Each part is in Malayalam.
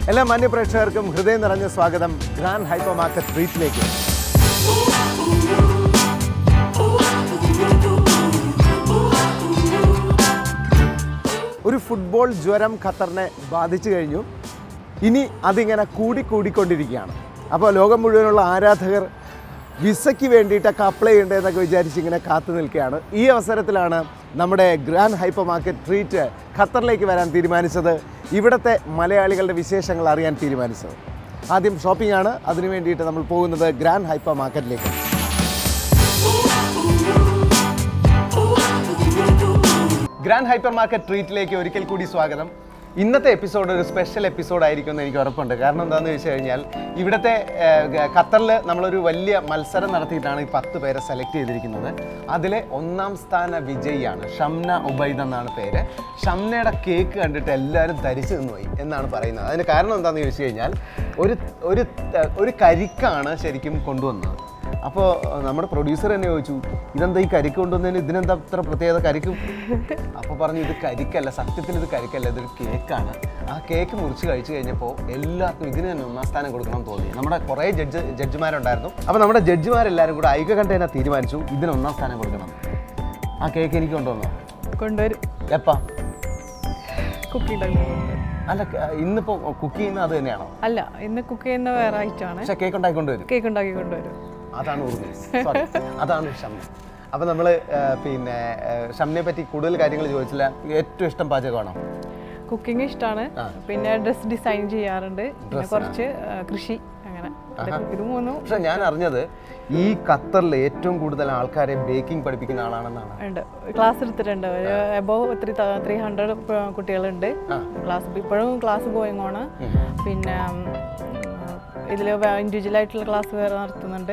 എല്ലാ മാന്യപ്രേക്ഷകർക്കും ഹൃദയം നിറഞ്ഞ സ്വാഗതം ഗ്രാൻഡ് ഹൈപ്പർ മാർക്കറ്റ് ട്രീറ്റിലേക്ക് ഒരു ഫുട്ബോൾ ജ്വരം ഖത്തറിനെ ബാധിച്ചു കഴിഞ്ഞു ഇനി അതിങ്ങനെ കൂടിക്കൂടിക്കൊണ്ടിരിക്കുകയാണ് അപ്പോൾ ലോകം മുഴുവനുള്ള ആരാധകർ വിസയ്ക്ക് വേണ്ടിയിട്ടൊക്കെ അപ്ലൈ ചെയ്യേണ്ടതെന്നൊക്കെ വിചാരിച്ച് ഇങ്ങനെ കാത്തു നിൽക്കുകയാണ് ഈ അവസരത്തിലാണ് നമ്മുടെ ഗ്രാൻഡ് ഹൈപ്പർ മാർക്കറ്റ് ട്രീറ്റ് ഖത്തറിലേക്ക് വരാൻ തീരുമാനിച്ചത് ഇവിടുത്തെ മലയാളികളുടെ വിശേഷങ്ങൾ അറിയാൻ തീരുമാനിച്ചത് ആദ്യം ഷോപ്പിംഗ് ആണ് അതിനു വേണ്ടിയിട്ട് നമ്മൾ പോകുന്നത് ഗ്രാൻഡ് ഹൈപ്പർ മാർക്കറ്റിലേക്ക് ഗ്രാൻഡ് ഹൈപ്പർ മാർക്കറ്റ് ട്രീറ്റിലേക്ക് ഒരിക്കൽ കൂടി സ്വാഗതം ഇന്നത്തെ എപ്പിസോഡ് ഒരു സ്പെഷ്യൽ എപ്പിസോഡ് ആയിരിക്കും എന്ന് എനിക്ക് ഉറപ്പുണ്ട് കാരണം എന്താണെന്ന് വെച്ച് കഴിഞ്ഞാൽ ഇവിടുത്തെ ഖത്തറിൽ നമ്മളൊരു വലിയ മത്സരം നടത്തിയിട്ടാണ് ഈ പത്ത് പേരെ സെലക്ട് ചെയ്തിരിക്കുന്നത് അതിലെ ഒന്നാം സ്ഥാന വിജയിയാണ് ഷംന ഉബൈദ് എന്നാണ് പേര് ഷംനയുടെ കേക്ക് കണ്ടിട്ട് എല്ലാവരും ധരിച്ചു നിന്നുപോയി എന്നാണ് പറയുന്നത് അതിന് കാരണം എന്താണെന്ന് ചോദിച്ചു കഴിഞ്ഞാൽ ഒരു ഒരു ഒരു കരിക്കാണ് ശരിക്കും കൊണ്ടുവന്നത് അപ്പോൾ നമ്മുടെ പ്രൊഡ്യൂസർ തന്നെ ചോദിച്ചു ഇതെന്താ ഈ കരിക്ക് കൊണ്ടുവന്നതിന് ഇതിനെന്താ ഇത്ര പ്രത്യേകത കരിക്ക് അപ്പോൾ പറഞ്ഞു ഇത് കരിക്കല്ല സത്യത്തിൽ ഇത് കരിക്കല്ല ഇതൊരു കേക്കാണ് ആ കേക്ക് മുറിച്ച് കഴിച്ചു കഴിഞ്ഞപ്പോൾ എല്ലാവർക്കും ഇതിന് തന്നെ ഒന്നാം സ്ഥാനം കൊടുക്കണം എന്ന് തോന്നി നമ്മുടെ കുറേ ജഡ്ജ് ജഡ്ജിമാരുണ്ടായിരുന്നു അപ്പോൾ നമ്മുടെ ജഡ്ജിമാരെല്ലാവരും കൂടെ ഐക്യകണ്ഠേന തീരുമാനിച്ചു ഇതിന് ഒന്നാം സ്ഥാനം കൊടുക്കണം ആ കേക്ക് എനിക്ക് കൊണ്ടുവന്നോ കൊണ്ടുവരും എപ്പാ കുക്കിംഗ് ടൈമിൽ കൊണ്ടുവരും അല്ല ക- ഇന്നിപ്പോൾ കുക്ക് ചെയ്യുന്നത് അത് തന്നെയാണോ അല്ല ഇന്ന് കുക്ക് ചെയ്യുന്ന വേറെ ഐറ്റമാണ് പക്ഷേ കേക്ക് ഉണ്ടാക്കി കൊണ്ടുവരും കേക്ക് ഉണ്ടാക്കി കൊണ്ടുവരും അതാണ് ഊർജ്ജം സോറി അതാണ് ഷംന അപ്പം നമ്മൾ പിന്നെ ഏഹ്, ഷംനയെ പറ്റി കൂടുതൽ കാര്യങ്ങൾ ചോദിച്ചില്ല ഏറ്റവും ഇഷ്ടം പാചകമാണോ കുക്കിംഗ് ഇഷ്ടമാണ് പിന്നെ ഡ്രസ് ഡിസൈൻ ചെയ്യാറുണ്ട് പിന്നെ കുറച്ച് ആ, കൃഷി അങ്ങനെ ഇതൊക്കെ- ഇത് മൂന്നും പക്ഷെ ഞാൻ അറിഞ്ഞത് ഈ ഖത്തറിൽ ഏറ്റവും കൂടുതൽ ആൾക്കാരെ ബേക്കിംഗ് പഠിപ്പിക്കുന്ന ആളാണെന്നാണ് ഉണ്ട് ക്ലാസ് എടുത്തിട്ടുണ്ട് ഒരു എബോവ് ത്രീ ത്രീ ഹൺഡ്രഡ് കുട്ടികളുണ്ട് ക്ലാസ് ഇപ്പോഴും ക്ലാസ് ഗോയിങ് ആണ് പിന്നെ ഇതിൽ ഇൻഡിവിജ്വൽ ആയിട്ടുള്ള ക്ലാസ് വേറെ നടത്തുന്നുണ്ട്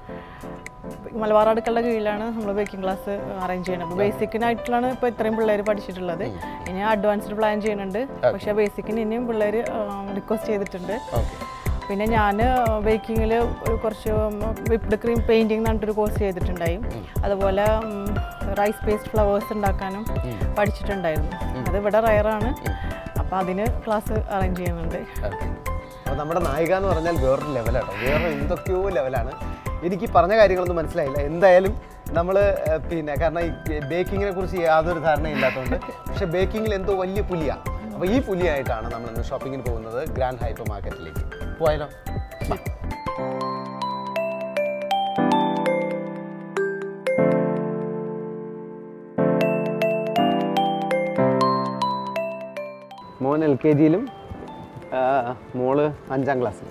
മലബാർ അടുക്കളുടെ കീഴിലാണ് നമ്മൾ ബേക്കിംഗ് ക്ലാസ് അറേഞ്ച് ചെയ്യുന്നത് അപ്പോൾ ബേസിക്കിനായിട്ടുള്ളാണ് ഇപ്പോൾ ഇത്രയും പിള്ളേർ പഠിച്ചിട്ടുള്ളത് ഇനി അഡ്വാൻസ്ഡ് പ്ലാൻ ചെയ്യുന്നുണ്ട് പക്ഷേ ബേസിക്കിന് ഇനിയും പിള്ളേർ റിക്വസ്റ്റ് ചെയ്തിട്ടുണ്ട് ഓക്കെ പിന്നെ ഞാൻ ബേക്കിങ്ങിൽ ഒരു കുറച്ച് വിപ്ഡ് ക്രീം പെയിൻറ്റിങ് എന്ന് പറഞ്ഞിട്ടൊരു കോഴ്സ് ചെയ്തിട്ടുണ്ടായി അതുപോലെ റൈസ് പേസ്റ്റ് ഫ്ലവേഴ്സ് ഉണ്ടാക്കാനും പഠിച്ചിട്ടുണ്ടായിരുന്നു അത് ഇവിടെ റയറാണ് അപ്പോൾ അതിന് ക്ലാസ് അറേഞ്ച് ചെയ്യുന്നുണ്ട് അപ്പോൾ നമ്മുടെ നായിക എന്ന് പറഞ്ഞാൽ വേറൊരു ലെവലാണ് വേറെ എന്തൊക്കെയോ ലെവലാണ് എനിക്ക് ഈ പറഞ്ഞ കാര്യങ്ങളൊന്നും മനസ്സിലായില്ല എന്തായാലും നമ്മൾ പിന്നെ കാരണം ഈ ബേക്കിങ്ങിനെ കുറിച്ച് യാതൊരു ധാരണയില്ലാത്തതുകൊണ്ട് പക്ഷെ ബേക്കിങ്ങിൽ എന്തോ വലിയ പുലിയാണ് അപ്പോൾ ഈ പുലിയായിട്ടാണ് നമ്മൾ ഇന്ന് ഷോപ്പിങ്ങിന് പോകുന്നത് ഗ്രാൻഡ് ഹൈപ്പർ മാർക്കറ്റിലേക്ക് പോയാലോ വാ. മോൻ എൽ കെ ജിയിലും മോള് അഞ്ചാം ക്ലാസ്സിലും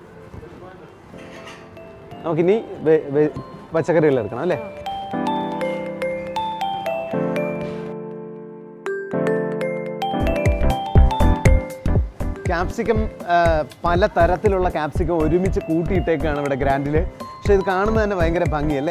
നമുക്കിനി വെ- വെ- പച്ചക്കറികൾ എടുക്കണം അല്ലേ ക്യാപ്സിക്കം പല തരത്തിലുള്ള ക്യാപ്സിക്കം ഒരുമിച്ച് കൂട്ടിയിട്ടേക്കാണ് ഇവിടെ ഗ്രാൻഡിൽ പക്ഷെ ഇത് കാണുന്നത് തന്നെ ഭയങ്കര ഭംഗിയല്ലേ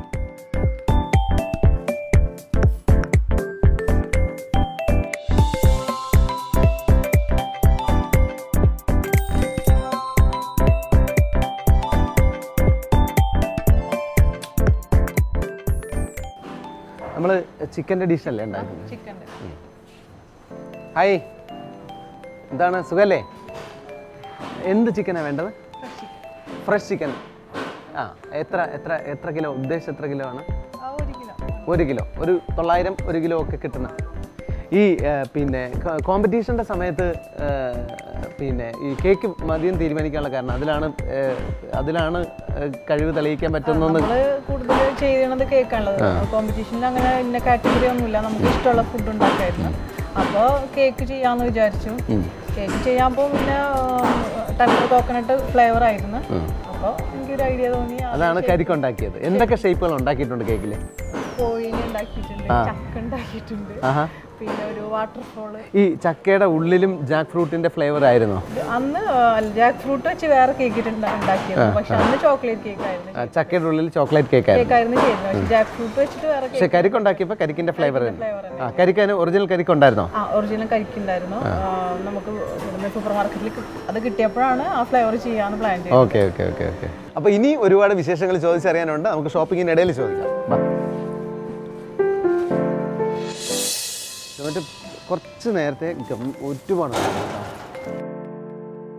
നമ്മൾ ചിക്കൻ്റെ ഡിഷല്ലേ ഉണ്ടാക്കുന്നത് ചിക്കൻ്റെ ഹായ് എന്താണ് സുഖല്ലേ എന്ത് ചിക്കനാണ് വേണ്ടത് ഫ്രഷ് ചിക്കൻ ആ എത്ര എത്ര എത്ര കിലോ ഉദ്ദേശം എത്ര കിലോ ആണ് ഒരു കിലോ ഒരു കിലോ ഒരു തൊള്ളായിരം ഒരു കിലോ ഒക്കെ കിട്ടുന്ന ഈ ആ, പിന്നെ കോമ്പറ്റീഷൻ്റെ സമയത്ത് ആ, പിന്നെ ഈ കേക്ക് മതിയം തീരുമാനിക്കാനുള്ള കാരണം അതിലാണ് ആ, അതിലാണ് ആ, കഴിവ് തെളിയിക്കാൻ പറ്റുന്നതെന്ന് നമ്മൾ കൂടുതൽ ചെയ്യണത് കേക്കാണുള്ളത് കോമ്പറ്റീഷനിൽ അങ്ങനെ ഇന്ന കാറ്റഗറി ഒന്നുമില്ല നമുക്ക് ഇഷ്ടമുള്ള ഫുഡ് ഉണ്ടാക്കായിരുന്നു അപ്പോൾ കേക്ക് ചെയ്യാമെന്ന് വിചാരിച്ചു കേക്ക് ചെയ്യാമ്പോൾ പിന്നെ ടെൻഡർ കോക്കനട്ട് ഫ്ലേവർ ആയിരുന്നു അപ്പോൾ എനിക്കൊരു ഐഡിയ തോന്നി ആ അതാണ് കരിക്കുണ്ടാക്കിയത് എന്തൊക്കെ ഷേപ്പുകൾ ഉണ്ടാക്കിയിട്ടുണ്ട് കേക്കിൽ കോഴിനെ ഉണ്ടാക്കിയിട്ടുണ്ട് ചക്ക ഉണ്ടാക്കിയിട്ടുണ്ട് ആഹാ പിന്നെ ഒരു വാട്ടർഫോള് ഈ ചക്കയുടെ ഉള്ളിലും ജാക്ക് ഫ്രൂട്ടിന്റെ ഫ്ലേവർ ആയിരുന്നോ അന്ന് ജാക്ക് ഫ്രൂട്ട് വെച്ച് വേറെ കേക്ക് ഉണ്ടാക്കിയത് പക്ഷെ അന്ന് ചോക്ലേറ്റ് കേക്ക് ആയിരുന്നു ആ, ചക്കയുടെ ഉള്ളിൽ ചോക്ലേറ്റ് കേക്ക് ആയിരുന്നു കേക്ക് ആയിരുന്നു ചെയ്യുന്നത് പക്ഷെ ജാക്ക് ഫ്രൂട്ട് വെച്ചിട്ട് വേറെ പക്ഷെ കരിക്കുണ്ടാക്കിയപ്പോൾ കരിക്കിന്റെ ഫ്ലേവർ ഫ്ലേവർ ആ കരിക്കന് ഒറിജിനൽ കരിക്ക് ഉണ്ടായിരുന്നോ ആ ഒറിജിനൽ കഴിക്കുന്നുണ്ടായിരുന്നു ആ, നമുക്ക് ഇവിടുന്ന് സൂപ്പർ മാർക്കറ്റിൽ അത് കിട്ടിയപ്പോഴാണ് ആ ഫ്ലേവർ ചെയ്യാന്ന് പ്ലാൻ ചെയ്തത് ഓക്കെ ഓക്കെ ഓക്കെ ഓക്കെ അപ്പോൾ ഇനി ഒരുപാട് വിശേഷങ്ങൾ ചോദിച്ചറിയാനുണ്ട് നമുക്ക് ഷോപ്പിങ്ങിന് ഇടയിൽ ചോദിക്കാം വാ. എന്നിട്ട് കുറച്ച് നേരത്തെ ഗം- ഒരുപാട് നേരം കേട്ടോ.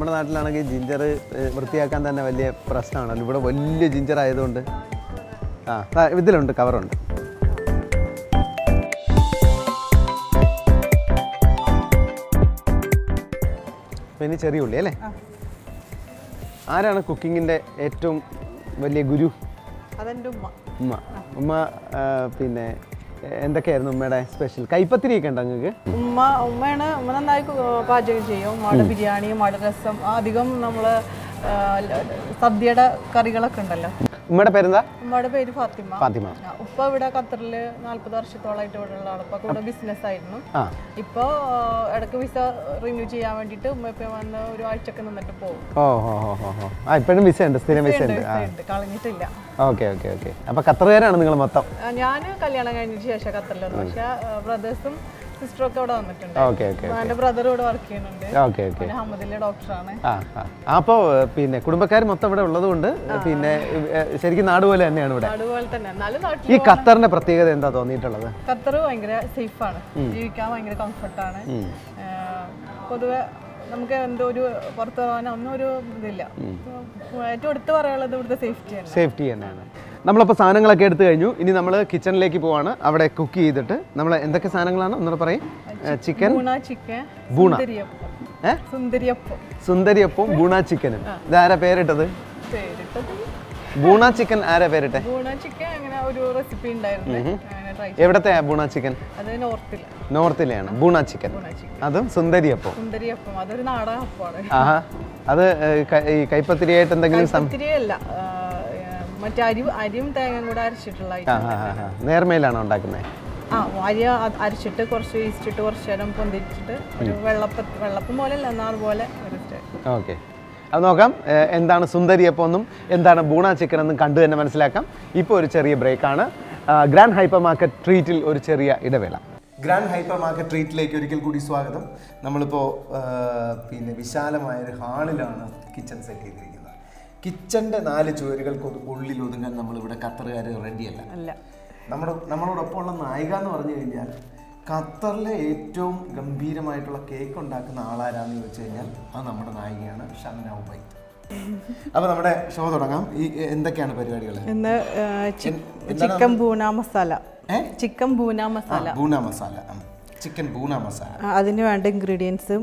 നമ്മുടെ നാട്ടിലാണെങ്കിൽ ജിഞ്ചർ വൃത്തിയാക്കാൻ തന്നെ വലിയ പ്രശ്നമാണല്ലോ ഇവിടെ വലിയ ജിഞ്ചർ ആയതുകൊണ്ട് ആ ആ, ഇതിലുണ്ട് കവറുണ്ട് അപ്പോൾ ഇനി ചെറിയ ഉള്ളി അല്ലേ ആരാണ് കുക്കിങ്ങിൻ്റെ ഏറ്റവും വലിയ ഗുരു അതെൻ്റെ ഉമ്മ ഉമ്മ ഉമ്മ ആ, പിന്നെ എന്തൊക്കെയായിരുന്നു ഉമ്മയുടെ സ്പെഷ്യൽ കൈപ്പത്തിരിയൊക്കെ ഉണ്ടോ നിങ്ങൾക്ക് ഉമ്മ ഉമ്മയാണ് ഉമ്മ നന്നായി കു- പാചകം ചെയ്യും ഉമ്മയുടെ ബിരിയാണി ഉമ്മയുടെ രസം അധികം നമ്മൾ സദ്യയുടെ കറികളൊക്കെ ഉണ്ടല്ലോ ഉമ്മയുടെ പേരെന്താ ഉമ്മയുടെ പേര് ഫാത്തിമ ഫാത്തിമ ആ, ഉപ്പ ഇവിടെ ഖത്തറിൽ നാല്പത് വർഷത്തോളമായിട്ട് ഇവിടെ ഉള്ള ആളാണ് ഉപ്പ കൂടെ ബിസിനസ് ആയിരുന്നു ആ ഇപ്പോൾ ഇടയ്ക്ക് വിസ റിന്യൂ ചെയ്യാൻ വേണ്ടിയിട്ട് ഉമ്മ ഇപ്പം വന്ന് ഒരു ആഴ്ചയൊക്കെ നിന്നിട്ട് പോകും ഓ ഹോ ഹോ ഹോ ഹോ ആ ഇപ്പോഴും വിസ ഉണ്ട് സ്ഥിരം വിസ ഉണ്ട് ആ ഉണ്ട് കളഞ്ഞിട്ടില്ല ഓക്കെ ഓക്കെ ഓക്കെ അപ്പോൾ ഖത്തറുകാരാണ് നിങ്ങൾ മൊത്തം ഞാൻ കല്യാണം കഴിഞ്ഞതിന് ശേഷം ഖത്തറിൽ വന്നു പക്ഷേ ബ്രദേഴ്സും സിസ്റ്ററും ഒക്കെ ഇവിടെ വന്നിട്ടുണ്ട് ഓക്കെ ഓക്കെ എൻ്റെ ബ്രദർ ഇവിടെ വർക്ക് ചെയ്യുന്നുണ്ട് ഓക്കെ ഓക്കെ പിന്നെ ഹമ്മദിലെ ഡോക്ടറാണ് ആ ആ അപ്പോൾ പിന്നെ കുടുംബക്കാർ മൊത്തം ഇവിടെ ഉള്ളതുകൊണ്ട് പിന്നെ ഏ, ശരിക്കും നാട് പോലെ തന്നെയാണ് ഇവിടെ അതുപോലെ തന്നെ എന്നാലും നാട്ടിൽ ഈ ഖത്തറിന്റെ പ്രത്യേകത എന്താ തോന്നിയിട്ടുള്ളത് ഖത്തർ ഭയങ്കര സേഫാണ് ജീവിക്കാൻ ഭയങ്കര കംഫർട്ടാണ് പൊതുവെ നമുക്ക് എന്തോ ഒരു പുറത്ത് പോകാനോ ഒന്നും ഒരു ഇതില്ല ഏറ്റവും എടുത്ത് പറയാനുള്ളത് ഇവിടുത്തെ സേഫ്റ്റിയാണ് സേഫ്റ്റി തന്നെയാണ് നമ്മളപ്പോൾ സാധനങ്ങളൊക്കെ എടുത്തു കഴിഞ്ഞു ഇനി നമ്മൾ കിച്ചണിലേക്ക് പോവാണ് അവിടെ കുക്ക് ചെയ്തിട്ട് നമ്മൾ എന്തൊക്കെ സാധനങ്ങളാണ് ഒന്നുകൂടെ പറയും ചിക്കൻ ബൂണ ചിക്കൻ ബൂണ. സുന്ദരിയപ്പം ഏ സുന്ദരിയപ്പം സുന്ദരിയപ്പവും ബൂണ ചിക്കനും ഇതാരാ പേരിട്ടത് പേരിട്ടത് ബൂണ ചിക്കൻ ആരാ പേരിട്ടെ ബൂണ ചിക്കൻ അങ്ങനെ ഒരു റെസിപ്പി ഉണ്ടായിരുന്നു അങ്ങനെ ട്രൈ എവിടത്തെ ബൂണ ചിക്കൻ അത് നോർത്തിൽ നോർത്തിലെയാണ് ബൂണ ചിക്കൻ ബൂണ ചിക്കൻ അതും സുന്ദരിയപ്പം സുന്ദരിയപ്പം അതൊരു നാടൻ അപ്പമാണ് ആഹാ അത് ഏ, ക- ഈ കൈപ്പത്തിരിയായിട്ട് എന്തെങ്കിലും സം- ഒത്തിരിയല്ല മറ്റേ അരി അരിയും തേങ്ങയും കൂടെ അരച്ചിട്ടുള്ള ആ item. ആ ആ, ആ നേർമയിലാണോ ഉണ്ടാക്കുന്നത് ആ അരി അ- അരച്ചിട്ട് കുറച്ച് ഈസ്റ്റ് ഇട്ട് കുറച്ച് നേരം പൊന്തിച്ചിട്ട് ഒരു വെള്ളപ്പ വെള്ളപ്പം പോലെ അല്ല എന്നാൽ അതുപോലെ ഒരു style. ഓക്കെ അത് നോക്കാം ഏ, എന്താണ് സുന്ദരിയപ്പം എന്നും എന്താണ് ബൂണ ചിക്കൻ എന്നും കണ്ടു തന്നെ മനസ്സിലാക്കാം ഇപ്പോൾ ഒരു ചെറിയ ബ്രേക്കാണ് ഗ്രാൻഡ് ഹൈപ്പർ മാർക്കറ്റ് ട്രീറ്റിൽ ഒരു ചെറിയ ഇടവേള ഗ്രാൻഡ് ഹൈപ്പർ മാർക്കറ്റ് ട്രീറ്റിലേക്ക് ഒരിക്കൽ കൂടി സ്വാഗതം നമ്മളിപ്പോൾ പിന്നെ വിശാലമായ ഒരു ഹാളിലാണ് കിച്ചൺ സെറ്റ് ചെയ്തിരിക്കുന്നത് കിച്ചൻ്റെ നാല് ചുവരുകൾക്ക് ഒതു- ഉള്ളിൽ ഒതുങ്ങാൻ നമ്മളിവിടെ ഖത്തറുകാർ റെഡിയല്ല അല്ല നമ്മുടെ നമ്മളോടൊപ്പം ഉള്ള നായിക എന്ന് പറഞ്ഞു കഴിഞ്ഞാൽ ഖത്തറിലെ ഏറ്റവും ഗംഭീരമായിട്ടുള്ള കേക്ക് ഉണ്ടാക്കുന്ന ആളാരാന്ന് ചോദിച്ചു കഴിഞ്ഞാൽ അത് നമ്മുടെ നായികയാണ് ഷംന ഉബൈ അപ്പോൾ നമ്മുടെ ഷോ തുടങ്ങാം ഈ എന്തൊക്കെയാണ് പരിപാടികൾ ഇന്ന് ചിക്കൻ ബൂന മസാല ഏ? ചിക്കൻ ബൂന മസാല ബൂന മസാല ചിക്കൻ ബൂന മസാല ആ, അതിന് വേണ്ട ഇൻഗ്രീഡിയൻസ്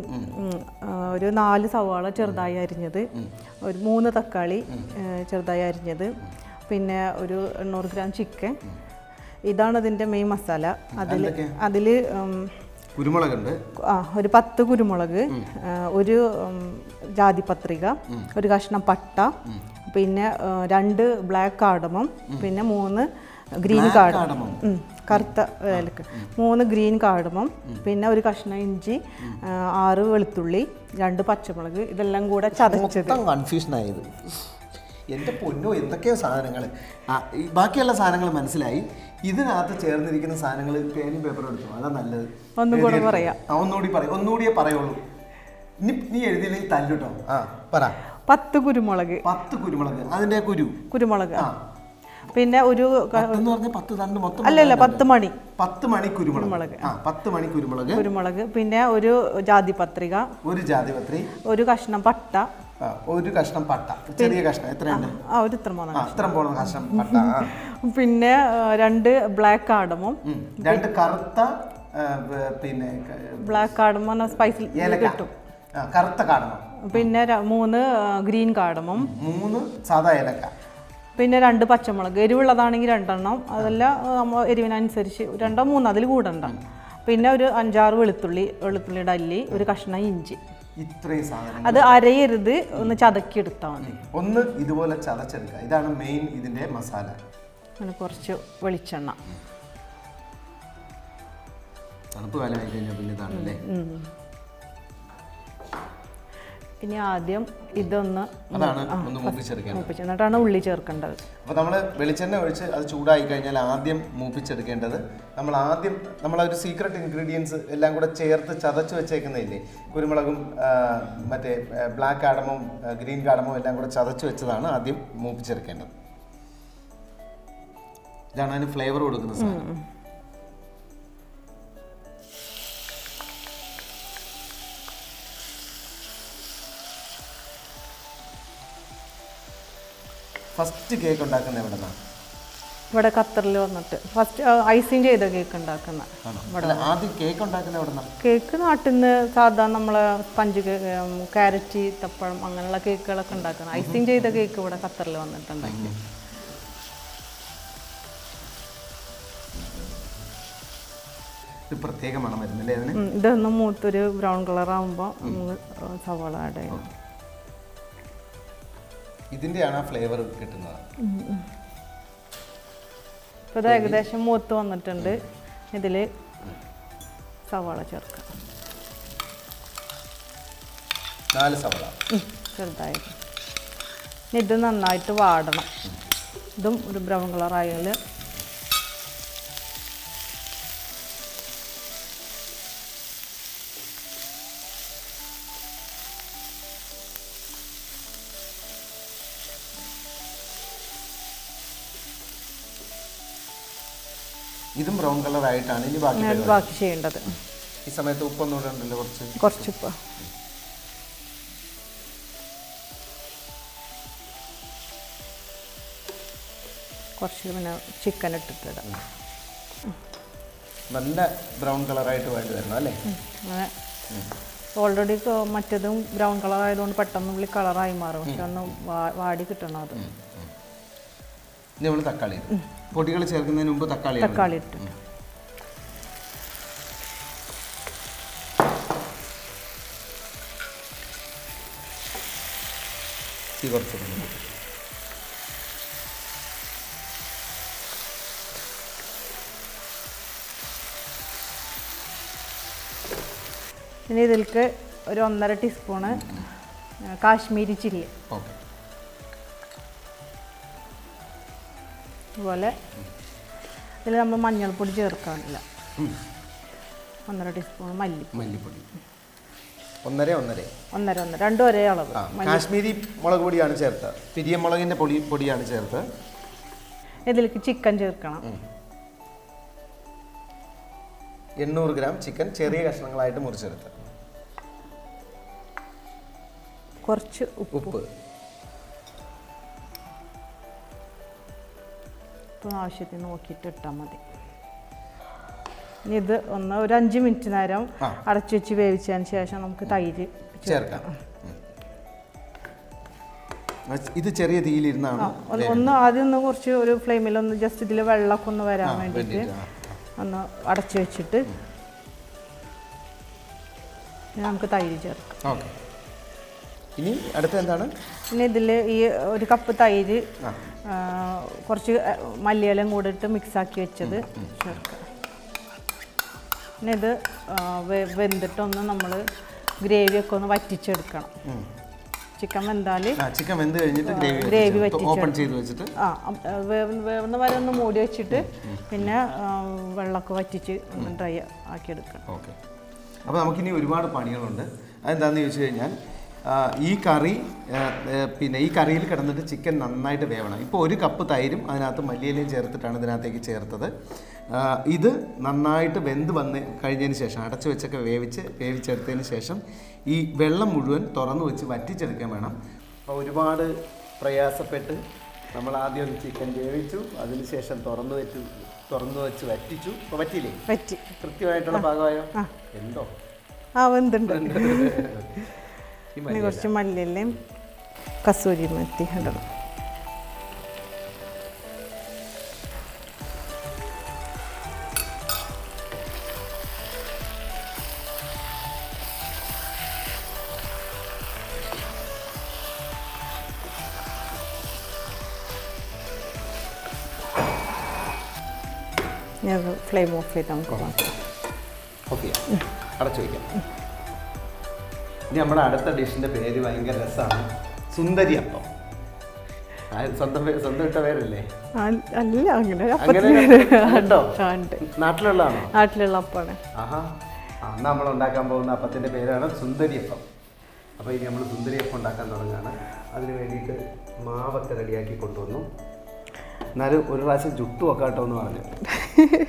ഒരു നാല് സവാള ചെറുതായി അരിഞ്ഞത് ഒരു മൂന്ന് തക്കാളി ഏ, ചെറുതായി അരിഞ്ഞത് പിന്നെ ഒരു എണ്ണൂറ് ഗ്രാം ചിക്കൻ ഇതാണ് ഇതിൻ്റെ മെയിൻ മസാല അതിൽ അതിൽ കുരുമുളകുണ്ട് ആ ഒരു പത്ത് കുരുമുളക് ആ, ഒരു ഉം, ജാതിപത്രിക ഒരു കഷ്ണം പട്ട പിന്നെ ആ, രണ്ട് ബ്ലാക്ക് കാർഡമം പിന്നെ മൂന്ന് ഗ്രീൻ കാർഡമം ഉം, കറുത്ത ഏലക്ക മൂന്ന് ഗ്രീൻ കാർഡമം പിന്നെ ഒരു കഷ്ണം ഇഞ്ചി ആ, ആറ് വെളുത്തുള്ളി രണ്ട് പച്ചമുളക് ഇതെല്ലാം കൂടെ ചതച്ചത് മൊത്തം കൺഫ്യൂഷൻ ആയത് എൻ്റെ പൊന്നോ എന്തൊക്കെയോ സാധനങ്ങൾ ബാക്കിയുള്ള സാധനങ്ങൾ മനസ്സിലായി ഇതിനകത്ത് ചേർന്നിരിക്കുന്ന സാധനങ്ങൾ പേനും പേപ്പറും എടുത്തു അതാ നല്ലത് ഒന്നും കൂടെ എഴുതിയെടുത്തു. പറയാം. ആ, ഒന്നുകൂടി പറയാം ഒന്നുകൂടിയേ പറയുള്ളൂ ഇനി നീ എഴുതിയില്ലെങ്കിൽ തല്ലുട്ടോ ആ പറ പത്ത് കുരുമുളക് പത്ത് കുരുമുളക് അതിന്റെ കുരു കുരുമുളക് ആ പിന്നെ ഒരു ക- എന്ന് പറഞ്ഞ പത്ത് തണ്ട് മൊത്തം അല്ലല്ല പത്ത് മണി പത്ത് മണി കുരുമുളക് ആ പത്ത് മണി കുരുമുളക് കുരുമുളക് പിന്നെ ഒരു ജാതിപത്രിക ഒരു ജാതിപത്രി ഒരു കഷ്ണം പട്ട ആ, ഒരു കഷ്ണം പട്ട ചെറിയ കഷ്ണം എത്രയുണ്ട് ആ ഒരു ഇത്ര മൂന്ന് ആ ഇത്രയും പോണ കഷ്ണം പട്ട ആ. പിന്നെ ആ, രണ്ട് ബ്ലാക്ക് കാർഡമം ഉം. രണ്ട് കറുത്ത ആ, വ- പിന്നെ ക- ബ്ലാക്ക് കാർഡമം സ്പൈസിൽ ഏലക്ക കിട്ടും ആ, കറുത്ത കാടണം പിന്നെ ര- മൂന്ന് ആ, ഗ്രീൻ കാർഡമം മൂന്ന് സാധാ ഏലക്ക പിന്നെ രണ്ട് പച്ചമുളക് എരിവുള്ളതാണെങ്കിൽ രണ്ടെണ്ണം അതെല്ലാം ആ, നമ്മൾ എരിവിനനുസരിച്ച് രണ്ടോ മൂന്നോ അതിൽ കൂടണ്ട പിന്നെ ഒരു അഞ്ചാറ് വെളുത്തുള്ളി വെളുത്തുള്ളിയുടെ അല്ലി ഒരു കഷ്ണം ഇഞ്ചി ഇത്രയും സാധനം അത് അരയരുത് ഒന്ന് ചതക്കി എടുത്താൽ മതി ഒന്ന് ഇതുപോലെ ചതച്ചെടുക്കുക ഇതാണ് മെയിൻ ഇതിന്റെ മസാല അങ്ങനെ കുറച്ച് വെളിച്ചെണ്ണ തണുപ്പ് കാലമായി കഴിഞ്ഞാൽ പിന്നെ ഇതാണല്ലേ ഉം. ഇനി ആദ്യം ഇതൊന്ന് അതാണ് ഒന്ന് മൂപ്പിച്ചെടുക്കേണ്ടത് മൂപ്പിച്ച് എന്നിട്ടാണ് ഉള്ളി ചേർക്കേണ്ടത് അപ്പോൾ നമ്മൾ വെളിച്ചെണ്ണ ഒഴിച്ച് അത് ചൂടായി കഴിഞ്ഞാൽ ആദ്യം മൂപ്പിച്ചെടുക്കേണ്ടത് നമ്മൾ ആദ്യം നമ്മളൊരു സീക്രട്ട് ഇൻഗ്രീഡിയൻസ് എല്ലാം കൂടെ ചേർത്ത് ചതച്ച് വെച്ചേക്കുന്നില്ലേ കുരുമുളകും ആ, മറ്റേ ബ്ലാക്ക് കാടമും ഗ്രീൻ കാടമും എല്ലാം കൂടെ ചതച്ച് വെച്ചതാണ് ആദ്യം മൂപ്പിച്ചെടുക്കേണ്ടത് ഇതാണ് അതിന് ഫ്ലേവർ കൊടുക്കുന്ന സാധനം ഫസ്റ്റ് കേക്ക് ഉണ്ടാക്കുന്നത് എവിടെ നിന്നാണ് ഇവിടെ ഖത്തറിൽ വന്നിട്ട് ഫസ്റ്റ് ഐസിങ് ചെയ്ത കേക്ക് ഉണ്ടാക്കുന്ന അല്ല ആദ്യം കേക്ക് ഉണ്ടാക്കുന്നത് എവിടെ നിന്നാണ് കേക്ക് നാട്ടിൽ നിന്ന് സാധാരണ നമ്മളെ പഞ്ച് ക്യാരറ്റ് തപ്പഴം അങ്ങനെയുള്ള കേക്കുകളൊക്കെ ഉണ്ടാക്കുന്നത് ഐസിങ് ചെയ്ത കേക്ക് ഇവിടെ ഖത്തറിൽ വന്നിട്ടുണ്ടാക്കി ഇത് പ്രത്യേക മണം വരുന്നില്ലേ അതിന് ഉം, ഇതൊന്ന് മൂത്തൊരു ബ്രൗൺ കളർ ആകുമ്പോൾ നമുക്ക് സവാള ആഡ് ചെയ്യണം ഇതിൻ്റെയാണ് ആ ഫ്ലേവർ കിട്ടുന്നത് ഇപ്പോൾ ഇത് ഏകദേശം മൂത്ത് വന്നിട്ടുണ്ട് ഇതിൽ സവാള ചേർക്കാം നാല് സവള ഉം, ചെറുതായിട്ട് ഇനി ഇത് നന്നായിട്ട് വാടണം ഇതും ഒരു ബ്രൗൺ കളർ ആയാൽ ഇതും ബ്രൗൺ കളർ ആയിട്ടാണ് ഇനി ബാക്കി ഞാൻ പരിപാടി. ബാക്കി ചെയ്യേണ്ടത് ഈ സമയത്ത് ഉപ്പൊന്നും ഇടണ്ടല്ലോ കുറച്ച് കുറച്ചിപ്പോൾ കുറച്ച് പിന്നെ ചിക്കൻ ഇട്ടിട്ടിടാം നല്ല ബ്രൗൺ കളറായിട്ട് വേണ്ടി വരണം അല്ലേ അങ്ങനെ ഓൾറെഡി മറ്റേതും ബ്രൗൺ കളർ ആയതുകൊണ്ട് പെട്ടെന്ന് ഉള്ളി കളറായി മാറും പക്ഷെ ഒന്ന് വാ- വാടി കിട്ടണം അത് ഇനി നമ്മൾ തക്കാളി ഇടും. പൊടികൾ ചേർക്കുന്നതിന് മുമ്പ് തക്കാളി ഇടണം. തക്കാളി ഇട്ട് തീ കുറച്ച് ഇടണം. ഇനി ഇതിലേക്ക് ഒരു ഒന്നര ടീസ്പൂണ് കാശ്മീരി ചില്ലി ഓക്കെ അതുപോലെ ഇതിൽ നമ്മൾ മഞ്ഞൾപ്പൊടി ചേർക്കാനില്ല ഒന്നര ടീസ്പൂൺ മല്ലി മല്ലിപ്പൊടി ഒന്നര ഒന്നര ഒന്നര ഒന്നര രണ്ടും ഒരേ അളവ് ആ കാശ്മീരി മുളക് പൊടിയാണ് ചേർത്തത് പിരിയമുളകിൻ്റെ പൊടി പൊടിയാണ് ചേർത്ത് ഇതിലേക്ക് ചിക്കൻ ചേർക്കണം എണ്ണൂറ് ഗ്രാം ചിക്കൻ ചെറിയ കഷ്ണങ്ങളായിട്ട് മുറിച്ചെടുത്ത് കുറച്ച് ഉപ്പ് ഉപ്പ് ഉപ്പ് ആവശ്യത്തിന് നോക്കിയിട്ട് ഇട്ടാൽ മതി ഇനി ഇത് ഒന്ന് ഒരു അഞ്ച് മിനിറ്റ് നേരം ആ. അടച്ചു വെച്ച് വേവിച്ചതിന് ശേഷം നമുക്ക് തൈര് ചേർക്കാം ഉം. ഇത് ചെറിയ തീയിലിരുന്നാണ് ഒന്ന് ഒന്ന് ആദ്യം ഒന്ന് കുറച്ച് ഒരു ഫ്ലെയിമിൽ ഒന്ന് ജസ്റ്റ് ഇതിൽ വെള്ളമൊക്കെ ഒന്ന് വരാൻ ആ, വേണ്ടിയിട്ട് വേണ്ടിയിട്ട്, ആ. ഒന്ന് അടച്ചു വെച്ചിട്ട് ഇനി നമുക്ക് തൈര് ചേർക്കാം ഓക്കെ ഇനി അടുത്ത എന്താണ് പിന്നെ ഇതിൽ ഈ ഒരു കപ്പ് തൈര് ആ. ആ, കുറച്ച് മല്ലിയിലയും കൂടെ ഇട്ട് മിക്സാക്കി വെച്ചത് ചേർക്കാം പിന്നെ ഇത് ആ, വെ- വെന്തിട്ടൊന്ന് നമ്മൾ ഗ്രേവിയൊക്കെ ഒന്ന് വറ്റിച്ചെടുക്കണം ഉം. ചിക്കൻ വെന്താൽ ആ ചിക്കൻ വെന്ത് കഴിഞ്ഞിട്ട് ഗ്രേവി ഗ്രേവി വറ്റിച്ച് ഓപ്പൺ ചെയ്ത് വെച്ചിട്ട് ആ അം- ആ, വേവ്- വേവുന്ന വരെ ഒന്ന് മൂടി വെച്ചിട്ട് പിന്നെ ആ, വെള്ളമൊക്കെ വറ്റിച്ച് ഒന്ന് ഡ്രൈ ആക്കിയെടുക്കണം ഓക്കെ അപ്പോൾ നമുക്കിനി ഒരുപാട് പണികളുണ്ട് അതെന്താണെന്ന് ചോദിച്ചു കഴിഞ്ഞാൽ ആ, ഈ കറി ആ, ഏ, പിന്നെ ഈ കറിയിൽ കിടന്നിട്ട് ചിക്കൻ നന്നായിട്ട് വേവണം ഇപ്പോൾ ഒരു കപ്പ് തൈരും അതിനകത്ത് മല്ലിയിലയും ചേർത്തിട്ടാണ് ഇതിനകത്തേക്ക് ചേർത്തത് ആ, ഇത് നന്നായിട്ട് വെന്ത് വന്ന് കഴിഞ്ഞതിന് ശേഷം അടച്ചു വെച്ചൊക്കെ വേവിച്ച് വേവിച്ചെടുത്തതിന് ശേഷം ഈ വെള്ളം മുഴുവൻ തുറന്നു വെച്ച് വറ്റിച്ചെടുക്കാൻ വേണം അപ്പോൾ ഒരുപാട് പ്രയാസപ്പെട്ട് നമ്മൾ ആദ്യം ഒരു ചിക്കൻ വേവിച്ചു അതിനുശേഷം തുറന്നു വെച്ചു തുറന്നു വെച്ച് വറ്റിച്ചു അപ്പോൾ പറ്റിയില്ലേ വറ്റി കൃത്യമായിട്ടുള്ള ഭാഗമായോ എന്തോ ആ വെന്തുണ്ട് ഈ ഇനി മല്ലിയില. കുറച്ച് മല്ലിയിലയും കസൂരി മെത്തി ഇടണം ഞാൻ ഫ്ലെയിം ഓഫ് ചെയ്ത് നമുക്ക് മാറ്റാം ഓക്കെ അടച്ചു വയ്ക്കാം ഇനി നമ്മുടെ അടുത്ത ഡിഷിന്റെ പേര് ഭയങ്കര രസമാണ് സുന്ദരി അപ്പം ആ, സ്വന്തം പേ- സ്വന്തം ഇട്ട പേരല്ലേ അല്ല അല്ല, അങ്ങനെ അങ്ങനെ ഉണ്ടോ ആ, ഉണ്ട് നാട്ടിലുള്ളതാണോ നാട്ടിലുള്ള അപ്പാണ് ആഹാ അന്ന് നമ്മൾ ഉണ്ടാക്കാൻ പോകുന്ന അപ്പത്തിൻ്റെ പേരാണ് സുന്ദരിയപ്പം അപ്പോൾ ഇനി നമ്മൾ സുന്ദരിയപ്പം ഉണ്ടാക്കാൻ തുടങ്ങുകയാണ് അതിന് വേണ്ടിയിട്ട് മാവൊക്കെ റെഡിയാക്കി കൊണ്ടുവന്നു എന്നാലും ഒരു പ്രാവശ്യം ജുട്ടു വെക്കാട്ടോ എന്ന് പറഞ്ഞു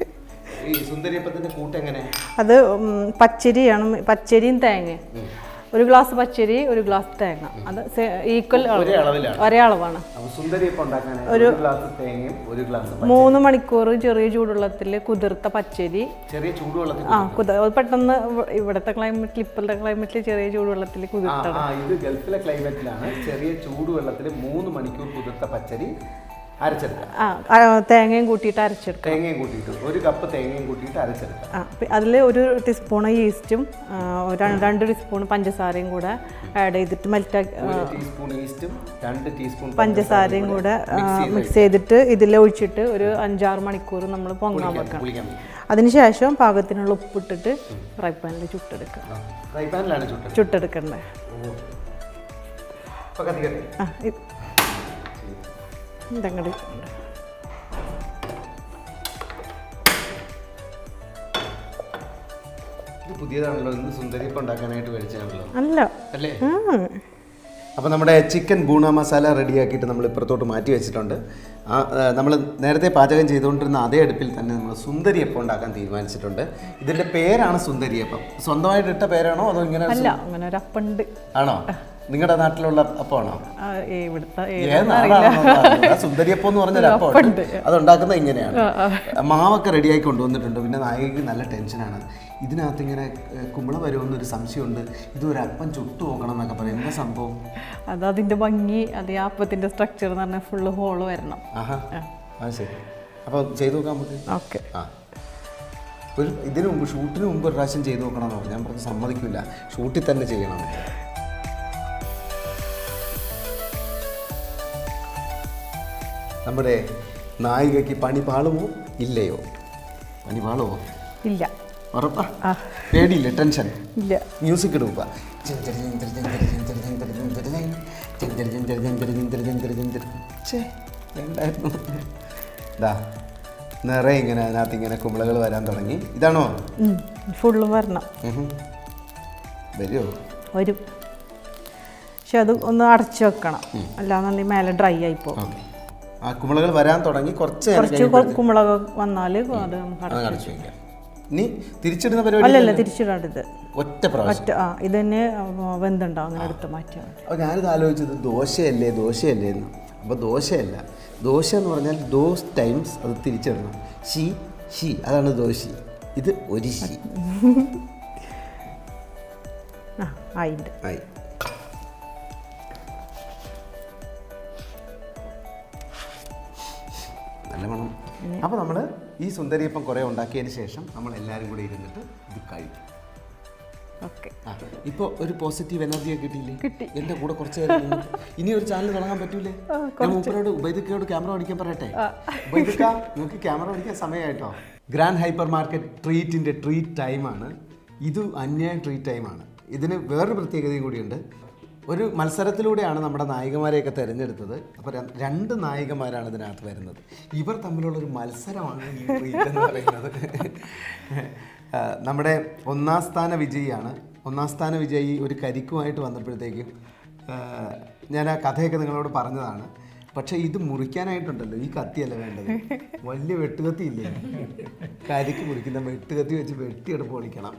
ഈ സുന്ദരിയപ്പത്തിൻ്റെ കൂട്ട് എങ്ങനെ അത് ഉം, പച്ചരിയാണ് മി- പച്ചരിയും തേങ്ങ ഒരു ഗ്ലാസ് പച്ചരി ഒരു ഗ്ലാസ് തേങ്ങ അത് ഈക്വൽ ഒരേ അളവിലാണ് ഒരേ അളവാണ് അപ്പൊ സുന്ദരിയപ്പം ഉണ്ടാക്കാനായിട്ട് ഒരു ഗ്ലാസ് തേങ്ങയും ഒരു ഗ്ലാസ് മൂന്ന് മണിക്കൂർ ചെറിയ ചൂടുവെള്ളത്തിൽ കുതിർത്ത പച്ചരി ചെറിയ ചൂടുവെള്ളത്തിൽ ആ കുതിർ അത് പെട്ടെന്ന് ഇവ- ഇവിടുത്തെ ക്ലൈമറ്റിൽ ഇപ്പോഴത്തെ ക്ലൈമറ്റിൽ ചെറിയ ചൂടുവെള്ളത്തിൽ ആ, കുതിർത്ത ആ ഇത് ഗൾഫിലെ ക്ലൈമറ്റിലാണ് ചെറിയ ചൂടുവെള്ളത്തിൽ മൂന്ന് മണിക്കൂർ കുതിർത്ത പച്ചരി അരച്ചെടുക്കുക ആ ആ, തേങ്ങയും കൂട്ടിയിട്ട് അരച്ചെടുക്കും തേങ്ങയും കൂട്ടിയിട്ട് ഒരു കപ്പ് തേങ്ങയും കൂട്ടിയിട്ട് അരച്ചെടുക്കുക ആ അതിൽ ഒരു ടീസ്പൂൺ ഈസ്റ്റും ആ, ഒരു രണ്ട് ടീസ്പൂൺ പഞ്ചസാരയും കൂടെ ആഡ് ചെയ്തിട്ട് മെൽറ്റാക്കി ഒരു ടീസ്പൂൺ ഈസ്റ്റും രണ്ട് ടീസ്പൂൺ പഞ്ചസാരയും കൂടെ മിക്സ് ചെയ്തിട്ട് ഇതിൽ ഒഴിച്ചിട്ട് ഒരു അഞ്ചാറ് മണിക്കൂർ നമ്മൾ പൊങ്ങാൻ വെക്കണം കുളിക്കാൻ വെക്കും. അതിനുശേഷം പാകത്തിനുള്ള ഉപ്പിട്ടിട്ട് ഫ്രൈ പാനിൽ ചുട്ടെടുക്കുക ആ, ഫ്രൈ പാനിലാണ് ചുട്ടത് ചുട്ടെടുക്കണ്ടേ ഇപ്പൊ കത്തിക്കട്ടെ ആ ഇത് ഇതങ്ങട് ഇത് പുതിയതാണല്ലോ ഇന്ന് സുന്ദരിയപ്പം ഉണ്ടാക്കാനായിട്ട് മേടിച്ചാണല്ലോ അല്ല അല്ലേ ഉം. അപ്പോൾ നമ്മുടെ ചിക്കൻ ബൂണ മസാല റെഡിയാക്കിയിട്ട് നമ്മൾ ഇപ്പുറത്തോട്ട് മാറ്റി വെച്ചിട്ടുണ്ട് ആ നമ്മൾ നേരത്തെ പാചകം ചെയ്തുകൊണ്ടിരുന്ന അതേ അടുപ്പിൽ തന്നെ നമ്മൾ സുന്ദരിയപ്പം ഉണ്ടാക്കാൻ തീരുമാനിച്ചിട്ടുണ്ട് ഇതിൻ്റെ പേരാണ് സുന്ദരിയപ്പം സ്വന്തമായിട്ട് ഇട്ട പേരാണോ അതോ ഇങ്ങനെ അല്ല അങ്ങനെ ഒരു അപ്പുണ്ട് ആണോ നിങ്ങളുടെ നാട്ടിലുള്ള അപ്പമാണോ ആ, ഇവിടുത്തെ ഏത് നാടാണെന്നൊന്നും അറിയില്ല. സുന്ദരിയപ്പം എന്ന് പറഞ്ഞൊരു അപ്പമുണ്ട് അത് ഉണ്ടാക്കുന്നത് ഇങ്ങനെയാണ് മാവൊക്കെ റെഡിയായി കൊണ്ടുവന്നിട്ടുണ്ട് പിന്നെ നായികക്ക് നല്ല ടെൻഷനാണ് ഇതിനകത്ത് ഇങ്ങനെ ഏഹ്, കുമ്പള വരുമെന്നൊരു സംശയമുണ്ട് ഇതൊരു അപ്പം ചുട്ടു നോക്കണം എന്നൊക്കെ പറയും എന്താ സംഭവം അത് അതിന്റെ ഭംഗി അത് ആ അപ്പത്തിന്റെ സ്ട്രക്ചർ എന്ന് പറഞ്ഞാൽ ഫുള്ള് ഹോള് വരണം ആഹാ ആ ശരി അപ്പോൾ ചെയ്തു നോക്കാം നമുക്ക് ഓക്കെ ആ ഒരു ഇതിനു മുമ്പ് ഷൂട്ടിന് മുമ്പ് ഒരു പ്രാവശ്യം ചെയ്തു നോക്കണമെന്ന് പറഞ്ഞു ഞാൻ പറഞ്ഞു സമ്മതിക്കില്ല ഷൂട്ടിൽ തന്നെ ചെയ്യണം നമ്മുടെ നായികയ്ക്ക് പണി പാളുമോ ഇല്ലയോ പണി പാളുമോ ഇല്ല ഉറപ്പാ പേടിയില്ല ടെൻഷൻ ഇല്ല മ്യൂസിക് ഇടുക ഇതാ നിറയെ ഇങ്ങനെ അതിനകത്ത് ഇങ്ങനെ കുമ്പളകൾ വരാൻ തുടങ്ങി ഇതാണോ ഫുള്ളും വരണം ഉഹും. വരുമോ വരും പക്ഷെ അത് ഒന്ന് അടച്ചു വെക്കണം അല്ലാന്നുണ്ടെങ്കിൽ മേലെ ഡ്രൈ ആയിപ്പോ ഓക്കെ ആ കുമ്പളകൾ വരാൻ തുടങ്ങി കുറച്ച് നേരം കുറച്ച് കൊ- കുമ്പളക വന്നാൽ അത് നമുക്ക് അത് അട- കാണിച്ചു വയ്ക്കാം ഇനി തിരിച്ചിടുന്ന പരിപാടി അല്ലല്ല തിരിച്ചിടരുത് ഒറ്റ പ്രാവശ്യം ഒറ്റ ആ ഇത് തന്നെ വെന്തുണ്ടാവും അങ്ങനെ എടുത്ത് മാറ്റിയാൽ മതി അപ്പോൾ ഞാനിത് ആലോചിച്ചത് ദോശയല്ലേ ദോശയല്ലേ എന്ന് അപ്പോൾ ദോശയല്ല ദോശ എന്ന് പറഞ്ഞാൽ ദോസ് ടൈംസ് അത് തിരിച്ചിടണം ഷി ഷി അതാണ് ദോശി ഇത് ഒരു ഷി ആ ആയിണ്ട് ആയി നല്ല മണം അപ്പോൾ നമ്മൾ ഈ സുന്ദരിയപ്പം കുറേ ഉണ്ടാക്കിയതിന് ശേഷം നമ്മൾ എല്ലാവരും കൂടെ ഇരുന്നിട്ട് ഇത് കഴിക്കും ഓക്കെ ആ ഇപ്പോൾ ഒരു പോസിറ്റീവ് എനർജി ഒക്കെ കിട്ടിയില്ലേ കിട്ടി എൻ്റെ കൂടെ കുറച്ച് നേരം നിന്ന്. ഇനി ഒരു ചാനൽ തുടങ്ങാൻ പറ്റൂലേ ഞാൻ മൂപ്പരോട് ഉപയോഗിക്കോട് ക്യാമറ ഓടിക്കാൻ പറയട്ടെ ഉപയോഗിക്ക നിങ്ങൾക്ക് ക്യാമറ ഓടിക്കാൻ സമയമായിട്ടോ ഗ്രാൻഡ് ഹൈപ്പർ മാർക്കറ്റ് ട്രീറ്റിൻ്റെ ട്രീറ്റ് ടൈമാണ് ഇത് അന്യായ ട്രീറ്റ് ടൈമാണ് ഇതിന് വേറൊരു പ്രത്യേകതയും കൂടിയുണ്ട് ഒരു മത്സരത്തിലൂടെയാണ് നമ്മുടെ നായികമാരെയൊക്കെ തിരഞ്ഞെടുത്തത് അപ്പോൾ രണ്ട് നായികമാരാണ് ഇതിനകത്ത് വരുന്നത് ഇവർ തമ്മിലുള്ള ഒരു മത്സരമാണ് ഈ ട്രീറ്റ് എന്ന് പറയുന്നത് ആ, നമ്മുടെ ഒന്നാം സ്ഥാന വിജയിയാണ് ഒന്നാം സ്ഥാന വിജയി ഒരു കരിക്കുമായിട്ട് വന്നപ്പോഴത്തേക്കും ആ, ഞാൻ ആ കഥയൊക്കെ നിങ്ങളോട് പറഞ്ഞതാണ് പക്ഷേ ഇത് മുറിക്കാനായിട്ടുണ്ടല്ലോ ഈ കത്തിയല്ല വേണ്ടത് വലിയ വെട്ടുകത്തി ഇല്ലേ കരിക്ക് മുറിക്കുന്ന വെട്ടുകത്തി വെച്ച് വെട്ടിയെടുപ്പ് പൊളിക്കണം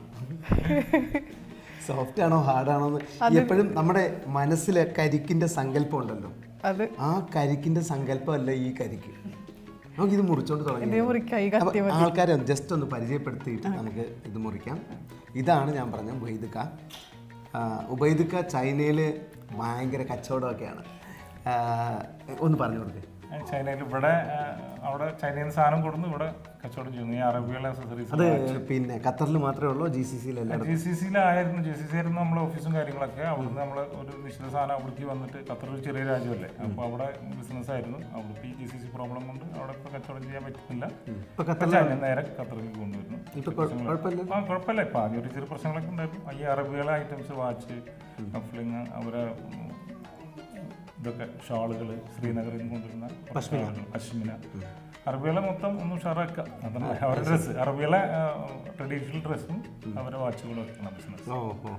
സോഫ്റ്റ് ആണോ ഹാർഡാണോ എന്ന് എപ്പോഴും നമ്മുടെ മനസ്സിലെ കരിക്കിൻ്റെ സങ്കല്പം ഉണ്ടല്ലോ അത് ആ കരിക്കിൻ്റെ സങ്കല്പമല്ല ഈ കരിക്ക് നമുക്കിത് മുറിച്ചോണ്ട് തുടങ്ങി മുറിക്കായി അപ്പൊ ആൾക്കാരെ ജസ്റ്റ് ഒന്ന് പരിചയപ്പെടുത്തിയിട്ട് നമുക്ക് ഇത് മുറിക്കാം ഇതാണ് ഞാൻ പറഞ്ഞ ഉബൈദുക്ക ആ, ഉബൈദുക്ക ചൈനയിൽ ഭയങ്കര കച്ചവടമൊക്കെയാണ് ആ, ഒന്ന് പറഞ്ഞു കൊടുക്കേ ചൈനയിൽ ഇവിടെ ആ, അവിടെ ചൈനയിൽ നിന്ന് സാധനം കൊടുന്ന് ഇവിടെ കച്ചവടം ചെയ്യുന്നു ഈ അറബികൾ അക്സസറീസ് അത് പിന്നെ ഖത്തറിൽ മാത്രമേ ഉള്ളൂ ജി സി സിയിൽ എല്ലായിടത്തും ജി സി സിയിലായിരുന്നു ജി സി സി ആയിരുന്നു നമ്മുടെ ഓഫീസും കാര്യങ്ങളൊക്കെ അവിടുന്ന് നമ്മൾ ഒരു നിശ്ചിത സാധനം അവിടേക്ക് വന്നിട്ട് ഖത്തർ ഒരു ചെറിയ രാജ്യമല്ലേ അപ്പോൾ അവിടെ ബിസിനസ് ആയിരുന്നു അവിടേക്ക് ഈ ജി സി സി പ്രോബ്ലം കൊണ്ട് അവിടെ ഇപ്പോൾ കച്ചവടം ചെയ്യാൻ പറ്റുന്നില്ല ഇപ്പൊ ഇപ്പൊ ചൈന നേരെ ഖത്തറിലേക്ക് കൊണ്ടുവരുന്നു ഇപ്പൊ കുഴ- കുഴപ്പമില്ല ആ കുഴപ്പമില്ല ഇപ്പം ആദ്യം ഒരു ചെറിയ പ്രശ്നങ്ങളൊക്കെ ഉണ്ടായിരുന്നു ഈ അറബികളെ ഐറ്റംസ് വാച്ച് കഫ്ലിങ് അവരെ ഉം, ഇതൊക്കെ ഷാളുകൾ ശ്രീനഗറിൽ നിന്ന് കൊണ്ടുവരുന്ന ഷാളുകൾ, പശ്മിന അറബികളെ മൊത്തം ഒന്ന് ഉഷാറാക്കുക അതാണ് അവരുടെ ഡ്രസ്സ് അറബികളെ ട്രഡീഷണൽ ഡ്രസ്സും അവരെ വാച്ചുകളും ഒക്കെയാണ് ബിസിനസ് ഓ ഓ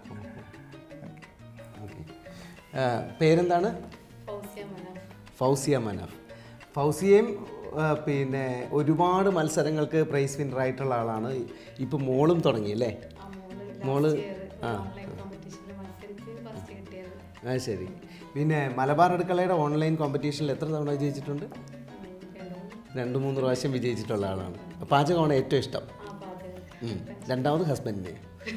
ഓക്കെ പേരെന്താണ് ഫൗസിയ മനാഫ് ഫൗസിയയും ആ, പിന്നെ ഒരുപാട് മത്സരങ്ങൾക്ക് പ്രൈസ് വിന്നർ ആയിട്ടുള്ള ആളാണ് ഇപ്പം മോളും തുടങ്ങി അല്ലേ മോള് ആ കോമ്പറ്റീഷനിൽ മത്സരിച്ച് ആ ശരി പിന്നെ മലബാർ അടുക്കളയുടെ ഓൺലൈൻ കോമ്പറ്റീഷനിൽ എത്ര തവണ വിജയിച്ചിട്ടുണ്ട് രണ്ട് മൂന്ന് പ്രാവശ്യം വിജയിച്ചിട്ടുള്ള ആളാണ് പാചകമാണ് ഏറ്റവും ഇഷ്ടം ഉം. രണ്ടാമത് ഹസ്ബൻഡിന്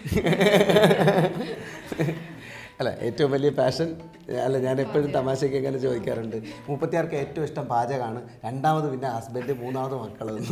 അല്ല ഏറ്റവും വലിയ പാഷൻ അല്ല ഞാൻ എപ്പോഴും തമാശയ്ക്ക് അങ്ങനെ ചോദിക്കാറുണ്ട് മുപ്പത്തിയാർക്ക് ഏറ്റവും ഇഷ്ടം പാചകമാണ് രണ്ടാമത് പിന്നെ ഹസ്ബൻഡ് മൂന്നാമത് മക്കളെന്ന്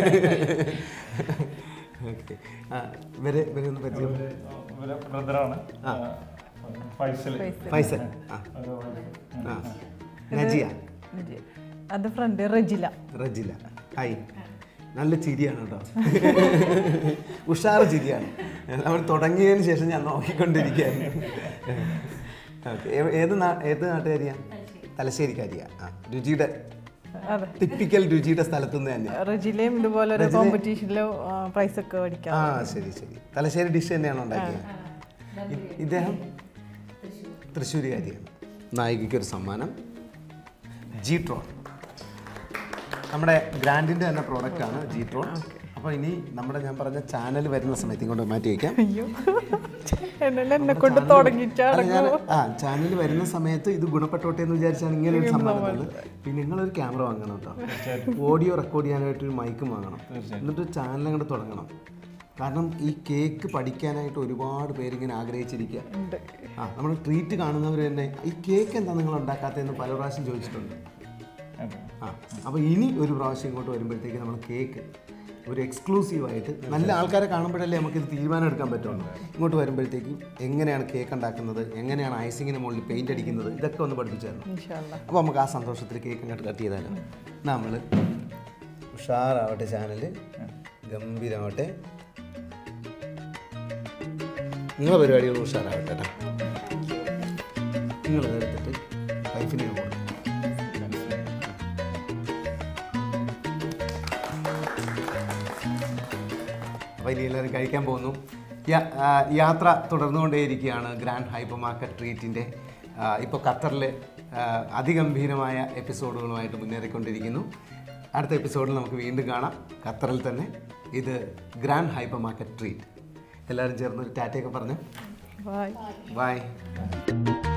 ഓക്കെ ആ ഇവരെ ഇവരെ ഒന്ന് പരിചയം ഇവരെ ബ്രദറാണ് ഫൈസൽ ഫൈസൽ ആ ആ നജിയ അത് ഫ്രണ്ട് റജില റജില ഹായ് നല്ല ചിരിയാണ് കേട്ടോ ഉഷാറ് ചിരിയാണ് നമ്മൾ തുടങ്ങിയതിന് ശേഷം ഞാൻ നോക്കിക്കൊണ്ടിരിക്കുകയാണ് ഓക്കെ ഏത് നാ- ഏത് നാട്ടുകാരിയാ തലശ്ശേരിക്കാരിയാ ആ രുചിയുടെ അതെ ടിപ്പിക്കൽ രുചിയുടെ സ്ഥലത്തു നിന്ന് തന്നെ റജിലയും ഇതുപോലെ ഒരു കോമ്പറ്റീഷനിൽ പ്രൈസ് ഒക്കെ മേടിക്കാം ആ ശരി ശരി തലശ്ശേരി ഡിഷ് തന്നെയാണോ ഉണ്ടാക്കിയത് ഇ- ഇദ്ദേഹം തൃശ്ശൂരുകാരിയാണ് നായികയ്ക്ക് ഒരു സമ്മാനം ജി ട്രോൺ നമ്മുടെ ഗ്രാൻഡിൻ്റെ തന്നെ പ്രോഡക്റ്റാണ് ജി ട്രോൺ അപ്പോൾ ഇനി നമ്മുടെ ഞാൻ പറഞ്ഞ ചാനൽ വരുന്ന സമയത്ത് ഇങ്ങോട്ട് മാറ്റി വയ്ക്കാം അയ്യോ എന്നല്ല എന്നെ കൊണ്ട് തുടങ്ങിച്ചാണ് അല്ല, ഞാൻ ആ ചാനൽ വരുന്ന സമയത്ത് ഇത് ഗുണപ്പെട്ടോട്ടെ എന്ന് വിചാരിച്ചാണ് ഇങ്ങനെ ഒരു സമ്മാനം തന്നത് പിന്നെ നിങ്ങളൊരു ക്യാമറ വാങ്ങണം കേട്ടോ ഓഡിയോ റെക്കോർഡ് ചെയ്യാനായിട്ട് ഒരു മൈക്കും വാങ്ങണം എന്നിട്ട് ചാനൽ അങ്ങോട്ട് തുടങ്ങണം കാരണം ഈ കേക്ക് പഠിക്കാനായിട്ട് ഒരുപാട് പേരിങ്ങനെ ആഗ്രഹിച്ചിരിക്കുക ആ നമ്മൾ ട്രീറ്റ് കാണുന്നവർ തന്നെ ഈ കേക്ക് എന്താ നിങ്ങൾ ഉണ്ടാക്കാത്തതെന്ന് പല പ്രാവശ്യം ചോദിച്ചിട്ടുണ്ട് ആ അപ്പോൾ ഇനി ഒരു പ്രാവശ്യം ഇങ്ങോട്ട് വരുമ്പോഴത്തേക്ക് നമ്മൾ കേക്ക് ഒരു എക്സ്ക്ലൂസീവായിട്ട് നല്ല ആൾക്കാരെ കാണുമ്പോഴല്ലേ നമുക്കിത് തീരുമാനം എടുക്കാൻ പറ്റുള്ളൂ ഇങ്ങോട്ട് വരുമ്പോഴത്തേക്ക് എങ്ങനെയാണ് കേക്ക് ഉണ്ടാക്കുന്നത് എങ്ങനെയാണ് ഐസിങ്ങിന് മുകളിൽ പെയിൻ്റ് അടിക്കുന്നത് ഇതൊക്കെ ഒന്ന് പഠിപ്പിച്ചു തരണം ഇൻഷാല്ല അപ്പോൾ നമുക്ക് ആ സന്തോഷത്തിൽ കേക്ക് അങ്ങോട്ട് കട്ട് ചെയ്താലോ നമ്മൾ ഉഷാറാവട്ടെ ചാനല് ഗംഭീരമാവട്ടെ നിങ്ങളെ പരിപാടികൾ ഉഷാറാവട്ടെ കേട്ടോ നിങ്ങൾ എടുത്തിട്ട് വൈഫിനെ കൊടുക്കും അപ്പോൾ ഇനി എല്ലാവരും കഴിക്കാൻ പോകുന്നു യാ- ആ, യാത്ര തുടർന്നുകൊണ്ടേയിരിക്കുകയാണ് ഗ്രാൻഡ് ഹൈപ്പർ മാർക്കറ്റ് ട്രീറ്റിൻ്റെ ഇപ്പോൾ ഖത്തറിൽ അതിഗംഭീരമായ എപ്പിസോഡുകളുമായിട്ട് മുന്നേറിക്കൊണ്ടിരിക്കുന്നു അടുത്ത എപ്പിസോഡിൽ നമുക്ക് വീണ്ടും കാണാം ഖത്തറിൽ തന്നെ ഇത് ഗ്രാൻഡ് ഹൈപ്പർ മാർക്കറ്റ് ട്രീറ്റ് എല്ലാവരും ചേർന്ന് ഒരു ടാറ്റയൊക്കെ പറഞ്ഞു ബൈ ബൈ